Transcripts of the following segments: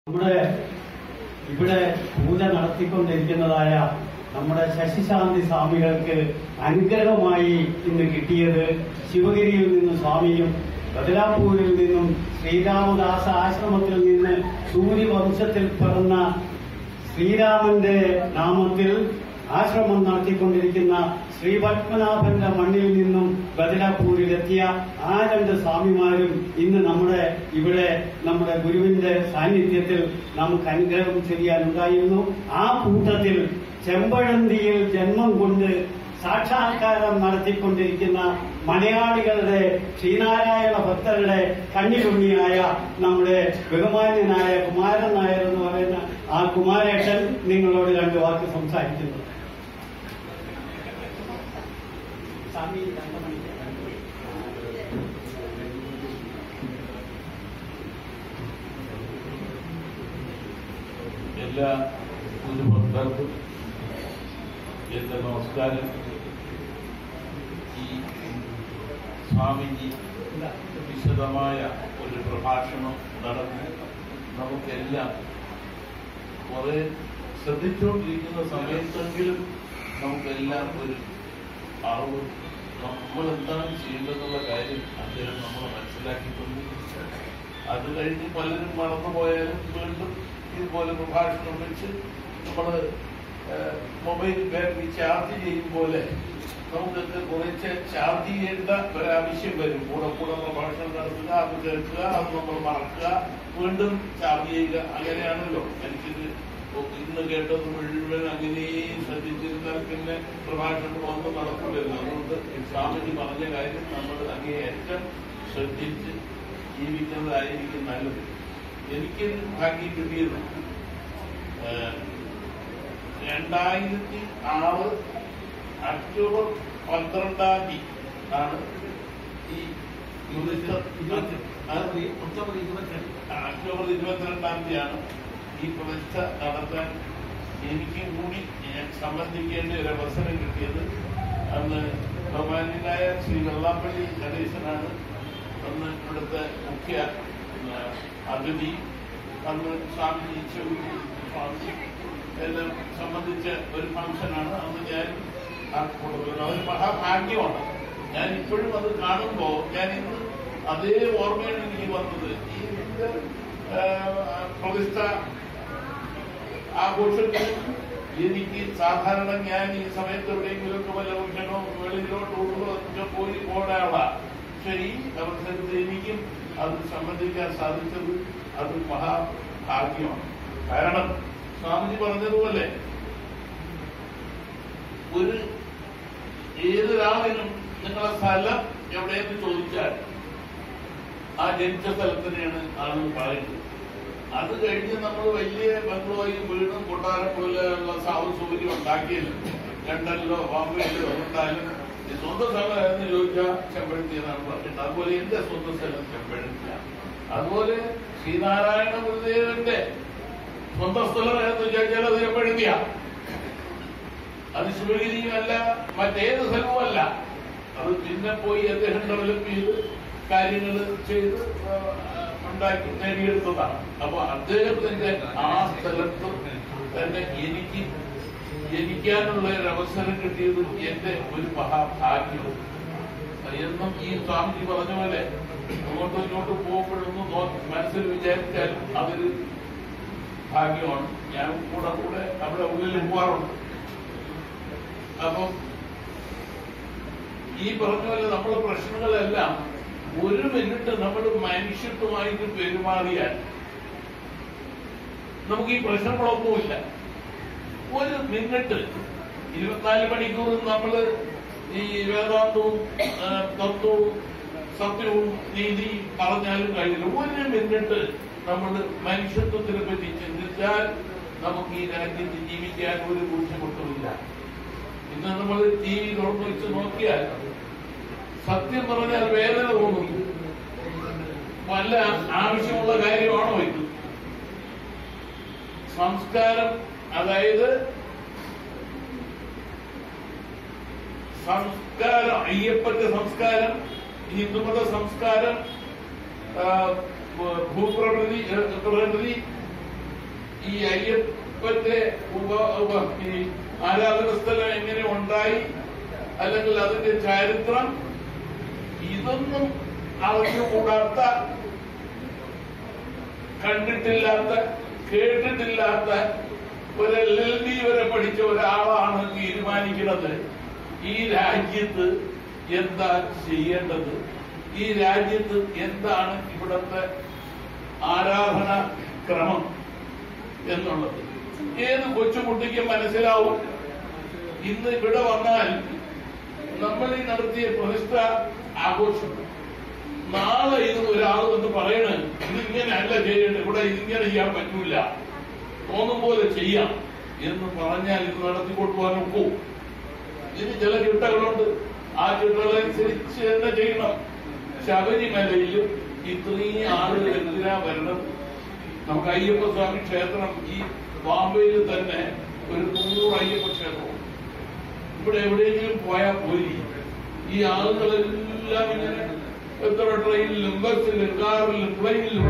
നമ്മുടെ ഇവിടെ പൂജ നടത്തിക്കൊണ്ടിരിക്കുന്നതായ നമ്മുടെ ശശിശാന്തി സ്വാമികൾക്ക് അനുഗ്രഹമായി ഇന്ന് കിട്ടിയത് ശിവഗിരിയിൽ നിന്ന് സ്വാമിയും ബദലാപൂരിൽ നിന്നും ശ്രീരാമദാസ ആശ്രമത്തിൽ നിന്ന് സൂര്യവംശത്തിൽ പിറന്ന ശ്രീരാമന്റെ നാമത്തിൽ ആശ്രമം നടത്തിക്കൊണ്ടിരിക്കുന്ന ശ്രീ പത്മനാഭന്റെ മണ്ണിൽ നിന്നും ബദലാപൂരിലെത്തിയ ആ രണ്ട് സ്വാമിമാരും ഇന്ന് നമ്മുടെ ഇവിടെ നമ്മുടെ ഗുരുവിന്റെ സാന്നിധ്യത്തിൽ നമുക്ക് അനുഗ്രഹം ചെയ്യാനുണ്ടായിരുന്നു ആ കൂട്ടത്തിൽ ചെമ്പഴന്തിയിൽ ജന്മം കൊണ്ട് സാക്ഷാത്കാരം നടത്തിക്കൊണ്ടിരിക്കുന്ന മലയാളികളുടെ ശ്രീനാരായണ ഭക്തരുടെ കണ്ണിലുണ്ണിയായ നമ്മുടെ ബഹുമാന്യനായ കുമാരൻ നായർ എന്ന് പറയുന്ന ആ കുമാരേട്ടൻ നിങ്ങളോട് രണ്ട് വാക്ക് സംസാരിക്കുന്നു സ്വാമി രണ്ട് മണിക്ക് എല്ലാ ഗുരുഭക്തർക്കും എന്റെ നമസ്കാരം ഈ സ്വാമിജി വിശദമായ ഒരു പ്രഭാഷണം നടന്ന് നമുക്കെല്ലാം കുറെ ശ്രദ്ധിച്ചുകൊണ്ടിരിക്കുന്ന സമയത്തെങ്കിലും നമുക്കെല്ലാം ഒരു അറിവ് നമ്മൾ എന്താണ് ചെയ്യേണ്ടതെന്നുള്ള കാര്യം അദ്ദേഹം നമ്മൾ മനസ്സിലാക്കിയിട്ടുണ്ട് അത് കഴിഞ്ഞ് പലരും മറന്നുപോയാലും വീണ്ടും ഇതുപോലെ പ്രഭാഷണം വെച്ച് നമ്മൾ മൊബൈൽ ബാറ്ററി ചാർജ് ചെയ്യും പോലെ നമുക്കൊക്കെ കുറച്ച് ചാർജ് ചെയ്യേണ്ട ഒരാവശ്യം വരും കൂടെ കൂടെ പ്രഭാഷണം നടത്തുക അത് കേൾക്കുക അത് നമ്മൾ മറക്കുക വീണ്ടും ചാർജ് ചെയ്യുക അങ്ങനെയാണല്ലോ എനിക്കിത് ഇന്ന് കേട്ടത് മുഴുവൻ അങ്ങനെ ശ്രദ്ധിച്ചിരുന്നാൽ പിന്നെ പ്രഭാഷണം ഒന്നും നടക്കില്ലല്ലോ അതുകൊണ്ട് സ്വാമിജി പറഞ്ഞ കാര്യം നമ്മൾ അങ്ങേയറ്റം ശ്രദ്ധിച്ച് ജീവിക്കുന്നതായിരിക്കും നല്ലത് എനിക്ക് ഭാഗ്യം കിട്ടിയത് ഏഹ്, രണ്ടായിരത്തി ആറ് ഒക്ടോബർ പന്ത്രണ്ടാം തീയതി ആണ് ഈ യുദ്ധ- ആ, ഒക്ടോബർ ഇരുപത്തിരണ്ട് ആ, ഒക്ടോബർ ഇരുപത്തിരണ്ടാം തീയതിയാണ് ഈ പ്രതിഷ്ഠ നടത്താൻ എനിക്ക് കൂടി ഞാൻ സംബന്ധിക്കേണ്ട ഒരു അവസരം കിട്ടിയത് അന്ന് ബഹുമാന്യനായ ശ്രീ വെള്ളാപ്പള്ളി ഗണേശനാണ് അന്ന് ഇവിടുത്തെ മുഖ്യ ആ, അതിഥി അന്ന് സ്വാമി ചെവിട്ടി സ്വാമി എല്ലാം സംബന്ധിച്ച ഒരു ഫംഗ്ഷനാണ് അന്ന് ഞാൻ ആ കൊടുക്കുന്നത് അതൊരു മഹാഭാഗ്യമാണ് ഞാൻ ഇപ്പോഴും അത് കാണുമ്പോൾ ഞാൻ ഇന്ന് അതേ ഓർമ്മയാണ് എനിക്ക് വന്നത് ഈ ഇതിന്റെ ആ, പ്രതിഷ്ഠ ആഘോഷത്തിൽ എനിക്ക് സാധാരണ ഞാൻ ഈ സമയത്ത് എവിടെയെങ്കിലുമൊക്കെ വല്ല ഫംഗ്ഷനോ വെളിയിലോ ടൂറിലോ ഒക്കെ പോയി പോടാളാ പക്ഷെ ഈ അവസരത്തിൽ എനിക്കും അത് സംബന്ധിക്കാൻ സാധിച്ചത് അത് മഹാഭാഗ്യമാണ് കാരണം സ്വാമിജി പറഞ്ഞതുപോലെ ഒരു ഏതൊരാളിനും നിങ്ങളെ സ്ഥലം എവിടെയെന്ന് ചോദിച്ചാൽ ആ ജനിച്ച സ്ഥലത്തിനെയാണ് ആളുകൾ പറയുന്നത് അത് കഴിഞ്ഞ് നമ്മൾ വലിയ ബംഗ്ലോയും വീടും കൊട്ടാരം പോലെയുള്ള സാഹസൗകര്യം ഉണ്ടാക്കിയില്ല ലണ്ടനിലോ ബോംബെയിലോ ഉണ്ടായാലും ഈ സ്വന്തം സ്ഥലം എന്ന് ചോദിച്ചാൽ ചെമ്പഴന്തി എന്നാണ് പറഞ്ഞിട്ട് അതുപോലെ എന്റെ സ്വന്തം സ്ഥലം ചെമ്പഴന്തിയാണ് അതുപോലെ ശ്രീനാരായണ ഗുരുദേവന്റെ സ്വന്തം സ്ഥലം എന്ന് ചോദിച്ചാൽ അത് ചെമ്പഴന്തിയാണ് അത് ശിവഗിരിയുമല്ല മറ്റേത് സ്ഥലവുമല്ല അത് പിന്നെ പോയി അദ്ദേഹം ഡെവലപ്പ് ചെയ്ത് കാര്യങ്ങൾ ചെയ്ത് ആ, ഉണ്ടാക്കി നേടിയെടുത്തതാണ് അപ്പൊ അദ്ദേഹത്തിന്റെ ആ സ്ഥലത്ത് തന്നെ എനിക്ക് ജനിക്കാനുള്ള ഒരു അവസരം കിട്ടിയത് എന്റെ ഒരു മഹാഭാഗ്യവും എന്നും ഈ സ്വാമിജി പറഞ്ഞ പോലെ അങ്ങോട്ടും ഇങ്ങോട്ടും പോകുമ്പോഴൊന്നും നോ- മനസ്സിൽ വിചാരിച്ചാലും അതൊരു ഭാഗ്യമാണ് ഞാൻ കൂടെ കൂടെ അവിടെ ഉള്ളിൽ പോകാറുണ്ട് അപ്പം ഈ പറഞ്ഞ പോലെ നമ്മുടെ പ്രശ്നങ്ങളെല്ലാം ഒരു മിനിറ്റ് നമ്മൾ മനുഷ്യത്വമായിട്ട് പെരുമാറിയാൽ നമുക്ക് ഈ പ്രശ്നങ്ങളൊന്നുമില്ല ഒരു മിനിറ്റ് ഇരുപത്തിനാല് മണിക്കൂർ നമ്മൾ ഈ വേദാന്തവും ആ, തത്വവും സത്യവും നീതി പറഞ്ഞാലും കഴിയില്ല ഒരു മിനിറ്റ് നമ്മൾ മനുഷ്യത്വത്തിനെ പറ്റി ചിന്തിച്ചാൽ നമുക്ക് ഈ രാജ്യത്ത് ജീവിക്കാൻ ഒരു ബുദ്ധിമുട്ടുമില്ല ഇന്ന് നമ്മൾ ടി വി തുറന്നു വെച്ച് നോക്കിയാൽ സത്യം പറഞ്ഞാൽ വേദന തോന്നുന്നു വല്ല ആവശ്യമുള്ള കാര്യമാണോ ഇത് സംസ്കാരം അതായത് സംസ്കാരം അയ്യപ്പന്റെ സംസ്കാരം ഹിന്ദുമത സംസ്കാരം ആ, ഭൂപ്രകൃതി ഏ, പ്രകൃതി ഈ അയ്യപ്പന്റെ ഉപ ഉപ ഈ ആരാധന സ്ഥലം എങ്ങനെ ഉണ്ടായി അല്ലെങ്കിൽ അതിന്റെ ചരിത്രം ഇതൊന്നും അറിഞ്ഞുകൂടാത്ത കണ്ടിട്ടില്ലാത്ത കേട്ടിട്ടില്ലാത്ത ഒരു എൽ എൽ ഡി വരെ പഠിച്ച ഒരാളാണ് തീരുമാനിക്കുന്നത് ഈ രാജ്യത്ത് എന്താ ചെയ്യേണ്ടത് ഈ രാജ്യത്ത് എന്താണ് ഇവിടുത്തെ ആരാധന ക്രമം എന്നുള്ളത് ഏത് കൊച്ചുകുട്ടിക്ക് മനസ്സിലാവും ഇന്ന് ഇവിടെ വന്നാൽ നമ്മൾ ഈ നടത്തിയ പ്രതിഷ്ഠ ആഘോഷം നാളെ ഇത് ഒരാൾ എന്ന് പറയണ് ഇതിങ്ങനെ അല്ല ചെയ്യേണ്ടത് ഇവിടെ ഇതിങ്ങനെ ചെയ്യാൻ പറ്റൂല തോന്നും പോലെ ചെയ്യാം എന്ന് പറഞ്ഞാൽ ഇത് നടത്തിക്കൊണ്ടുപോകാൻ ഒക്കൂ ഇതിന് ചില ചിട്ടകളുണ്ട് ആ ചിട്ടകളനുസരിച്ച് തന്നെ ചെയ്യണം ശബരിമലയിലും ഇത്രയും ആളുകൾ എന്തിനാ വരണം നമുക്ക് അയ്യപ്പ സ്വാമി ക്ഷേത്രം ഈ ബാംബെയിൽ തന്നെ ഒരു നൂറ് അയ്യപ്പ ക്ഷേത്രമുണ്ട് ഇവിടെ എവിടെയെങ്കിലും പോയാൽ പോയി ഈ ആളുകളെല്ലാം ഇങ്ങനെ എത്ര ട്രെയിനിലും ബസ്സിലും കാറിലും പ്ലെയിനിലും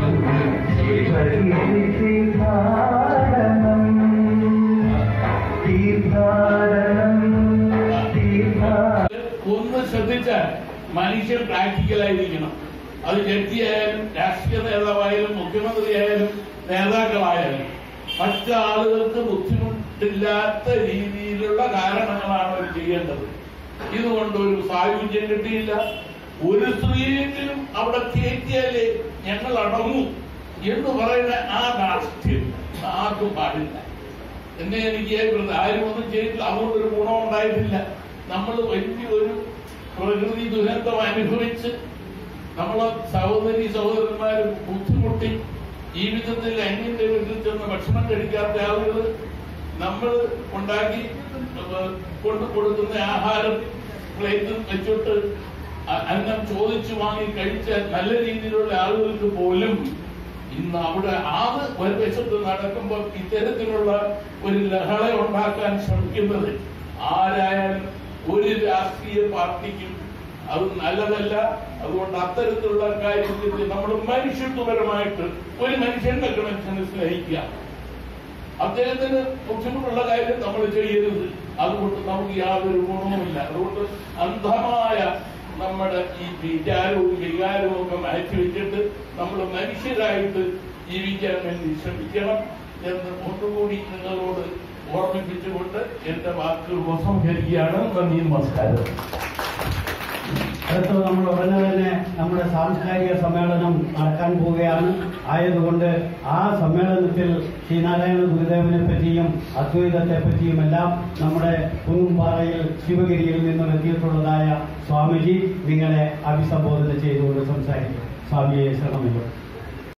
ഒന്ന് ശ്രദ്ധിച്ചാൽ മനുഷ്യൻ പ്രാക്ടിക്കലായിരിക്കണം അത് ജഡ്ജിയായാലും രാഷ്ട്രീയ നേതാവായാലും മുഖ്യമന്ത്രിയായാലും നേതാക്കളായാലും മറ്റു ആളുകൾക്ക് ബുദ്ധിമുട്ടില്ലാത്ത രീതിയിലുള്ള കാരണങ്ങളാണ് അവർ ചെയ്യേണ്ടത് ഇതുകൊണ്ട് ഒരു സായുജ്യം കിട്ടിയില്ല ഒരു സ്ത്രീയെങ്കിലും അവിടെ കയറ്റിയാലേ ഞങ്ങൾ അടങ്ങൂ എന്ന് പറയുന്ന ആ രാഷ്ട്രീയം ആർക്കും പാടില്ല എന്നെ എനിക്ക് ഏൽക്കുന്നത് ആരും ഒന്നും ചെയ്തില്ല അതുകൊണ്ട് ഒരു ഗുണം ഉണ്ടായിട്ടില്ല നമ്മൾ വലിയൊരു പ്രകൃതി ദുരന്തം അനുഭവിച്ച് നമ്മളെ സഹോദരി സഹോദരന്മാരും ബുദ്ധിമുട്ടി ജീവിതത്തിൽ അന്യന്റെ വീട്ടിൽ ചെന്ന് ഭക്ഷണം കഴിക്കാത്ത ആളുകൾ നമ്മൾ ഉണ്ടാക്കി ഏഹ്, കൊണ്ടു കൊടുക്കുന്ന ആഹാരം പ്ലേറ്റിൽ വെച്ചിട്ട് അ- അന്നം ചോദിച്ചു വാങ്ങി കഴിച്ച നല്ല രീതിയിലുള്ള ആളുകൾക്ക് പോലും ഇന്ന് അവിടെ ആത് ഒരു വശത്ത് നടക്കുമ്പോൾ ഇത്തരത്തിലുള്ള ഒരു ലഹള ഉണ്ടാക്കാൻ ശ്രമിക്കുന്നത് ആരായാലും ഒരു രാഷ്ട്രീയ പാർട്ടിക്കും അത് നല്ലതല്ല അതുകൊണ്ട് അത്തരത്തിലുള്ള കാര്യത്തിൽ നമ്മൾ മനുഷ്യത്വപരമായിട്ട് ഒരു മനുഷ്യന്റെ കണക്ഷന് സ്നേഹിക്കുക അദ്ദേഹത്തിന് ബുദ്ധിമുട്ടുള്ള കാര്യം നമ്മൾ ചെയ്യരുത് അതുകൊണ്ട് നമുക്ക് യാതൊരു ഗുണവുമില്ല അതുകൊണ്ട് അന്ധമായ നമ്മുടെ ഈ വിചാരവും വികാരവും ഒക്കെ മാറ്റി വെച്ചിട്ട് നമ്മൾ മനുഷ്യരായിട്ട് ജീവിക്കാൻ വേണ്ടി ശ്രമിക്കണം എന്ന് ഒന്നുകൂടി നിങ്ങളോട് ഓർമ്മിപ്പിച്ചുകൊണ്ട് എന്റെ വാക്കുകൾ ഉപസംഹരിക്കുകയാണ് നന്ദി നമസ്കാരം അടുത്തത് നമ്മൾ ഉടനെ തന്നെ നമ്മുടെ സാംസ്കാരിക സമ്മേളനം നടക്കാൻ പോവുകയാണ് ആയതുകൊണ്ട് ആ സമ്മേളനത്തിൽ ശ്രീനാരായണ ഗുരുദേവനെ പറ്റിയും അദ്വൈതത്തെ പറ്റിയും എല്ലാം നമ്മുടെ കുന്നുംപാറയിൽ ശിവഗിരിയിൽ നിന്നും എത്തിയിട്ടുള്ളതായ സ്വാമിജി നിങ്ങളെ അഭിസംബോധന ചെയ്തുകൊണ്ട് സംസാരിക്കും സ്വാമിയെ ശ്രമമല്ലോ